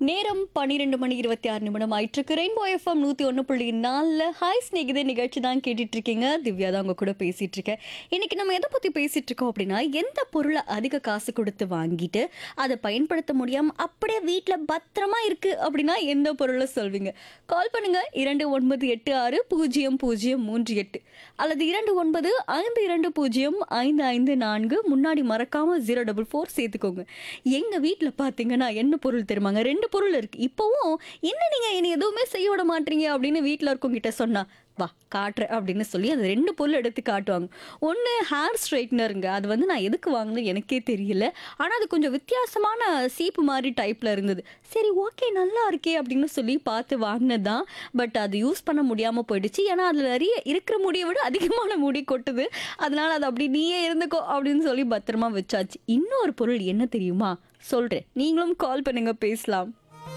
நேரம் பன்னிரெண்டு மணி இருபத்தி ஆறு நிமிடம் ஆயிட்டிருக்கு ரெயின்போ எஃப்எம் நூற்றி ஒன்று புள்ளி நாலில் ஹாய் ஸ்நேகிதே நிகழ்ச்சி தான் கேட்டுட்டு இருக்கீங்க திவ்யா தான் உங்க கூட பேசிட்டு இருக்கேன் இன்னைக்கு நம்ம எதை பற்றி பேசிட்டு இருக்கோம் அப்படின்னா எந்த பொருளை அதிக காசு கொடுத்து வாங்கிட்டு அதை பயன்படுத்த முடியாம அப்படியே வீட்டில் பத்திரமா இருக்கு அப்படின்னா எந்த பொருளை சொல்வீங்க கால் பண்ணுங்க இரண்டு ஒன்பது எட்டு ஆறு பூஜ்ஜியம் பூஜ்ஜியம் மூன்று எட்டு அல்லது இரண்டு ஒன்பது ஐந்து இரண்டு பூஜ்ஜியம் ஐந்து ஐந்து நான்கு முன்னாடி மறக்காம ஜீரோ டபுள் ஃபோர் சேர்த்துக்கோங்க எங்க வீட்டில் பார்த்தீங்கன்னா என்ன பொருள் தெரியுமாங்க ரெண்டு பொருள் இருக்கு இப்போவும் என்ன நீங்க என்னை எதுவுமே செய்ய விட மாட்டீங்க அப்படின்னு வீட்டில் இருக்கவங்கிட்ட சொன்னா வா காட்டுறேன் அப்படின்னு சொல்லி அந்த ரெண்டு பொருள் எடுத்து காட்டுவாங்க ஒன்று ஹேர் ஸ்ட்ரைட்னருங்க அது வந்து நான் எதுக்கு வாங்கினேன் எனக்கே தெரியல ஆனால் அது கொஞ்சம் வித்தியாசமான சீப்பு மாதிரி டைப்பில் இருந்தது சரி ஓகே நல்லா இருக்கே அப்படின்னு சொல்லி பார்த்து வாங்கினது தான் பட் அது யூஸ் பண்ண முடியாமல் போயிடுச்சு ஏன்னா அதில் நிறைய இருக்கிற முடியை விட அதிகமான முடி கொட்டுது அதனால அது அப்படி நீயே இருந்துக்கோ அப்படின்னு சொல்லி பத்திரமா வச்சாச்சு இன்னொரு பொருள் என்ன தெரியுமா சொல்கிறேன் நீங்களும் கால் பண்ணுங்க பேசலாம்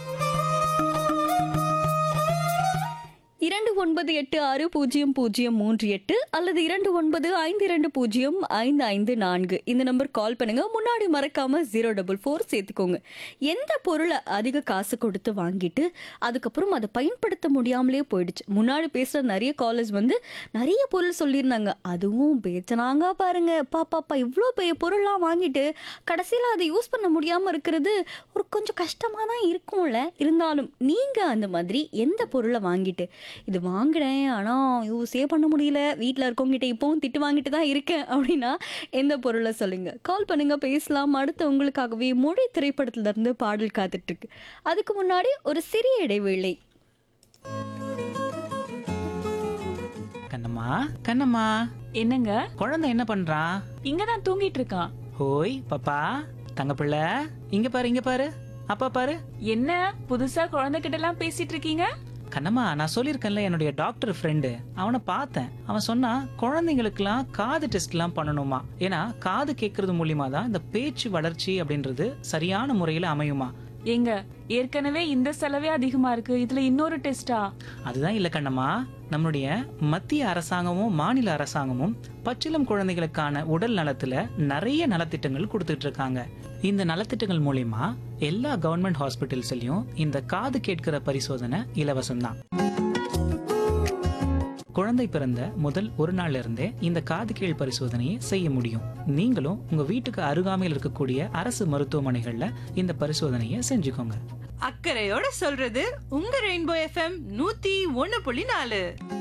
இரண்டு ஒன்பது எட்டு ஆறு பூஜ்ஜியம் பூஜ்ஜியம் மூன்று எட்டு அல்லது இரண்டு ஒன்பது ஐந்து இரண்டு பூஜ்ஜியம் ஐந்து ஐந்து நான்கு இந்த நம்பர் கால் பண்ணுங்க முன்னாடி மறக்காம ஜீரோ டபுள் ஃபோர் சேர்த்துக்கோங்க எந்த பொருளை அதிக காசு கொடுத்து வாங்கிட்டு அதுக்கப்புறம் அதை பயன்படுத்த முடியாமலே போயிடுச்சு முன்னாடி பேசுகிற நிறைய காலேஜ் வந்து நிறைய பொருள் சொல்லியிருந்தாங்க அதுவும் பேச்சனாங்க பாருங்க பாப்பாப்பா இவ்வளோ பெரிய பொருள்லாம் வாங்கிட்டு கடைசியில் அதை யூஸ் பண்ண முடியாமல் இருக்கிறது ஒரு கொஞ்சம் கஷ்டமாக தான் இருக்கும்ல இருந்தாலும் நீங்கள் அந்த மாதிரி எந்த பொருளை வாங்கிட்டு இது வாங்கினேன் ஆனால் யூஸே பண்ண முடியல வீட்டில் இருக்கவங்ககிட்ட இப்போவும் திட்டு வாங்கிட்டு தான் இருக்கேன் அப்படின்னா எந்த பொருளை சொல்லுங்க கால் பண்ணுங்க பேசலாம் அடுத்து உங்களுக்காகவே மொழி திரைப்படத்துல இருந்து பாடல் காத்துட்டு இருக்கு அதுக்கு முன்னாடி ஒரு சிறிய இடைவேளை கண்ணம்மா கண்ணம்மா என்னங்க குழந்தை என்ன பண்றான் இங்கதான் தூங்கிட்டு இருக்கான் ஹோய் பாப்பா தங்கப்பிள்ளை இங்க பாரு இங்க பாரு அப்பா பாரு என்ன புதுசா குழந்தைகிட்ட எல்லாம் பேசிட்டு இருக்கீங்க கண்ணம்மா நான் சொல்லியிருக்கேன்ல என்னுடைய டாக்டர் ஃப்ரெண்டு அவனை பார்த்தேன் அவன் சொன்னா குழந்தைங்களுக்குலாம் காது டெஸ்ட்லாம் பண்ணணுமா ஏன்னா காது கேட்கறது மூலியமா தான் இந்த பேச்சு வளர்ச்சி அப்படின்றது சரியான முறையில் அமையுமா ஏங்க ஏற்கனவே இந்த செலவே அதிகமா இருக்கு இதுல இன்னொரு டெஸ்டா அதுதான் இல்ல கண்ணம்மா நம்மளுடைய மத்திய அரசாங்கமும் மாநில அரசாங்கமும் பச்சிளம் குழந்தைகளுக்கான உடல் நலத்துல நிறைய நலத்திட்டங்கள் கொடுத்துட்டு இருக்காங்க இந்த நலத்திட்டங்கள் மூலியமா எல்லா கவர்மெண்ட் ஹாஸ்பிட்டல்ஸ்லயும் இந்த காது கேட்கிற பரிசோதனை இலவசம்தான் குழந்தை பிறந்த முதல் ஒரு நாள்ல இருந்தே இந்த காது கீழ் பரிசோதனையை செய்ய முடியும் நீங்களும் உங்க வீட்டுக்கு அருகாமையில் இருக்கக்கூடிய அரசு மருத்துவமனைகள்ல இந்த பரிசோதனையை செஞ்சுக்கோங்க அக்கறையோட சொல்றது உங்க ரெயின்போ எஃப்எம் நூத்தி ஒண்ணு புள்ளி நாலு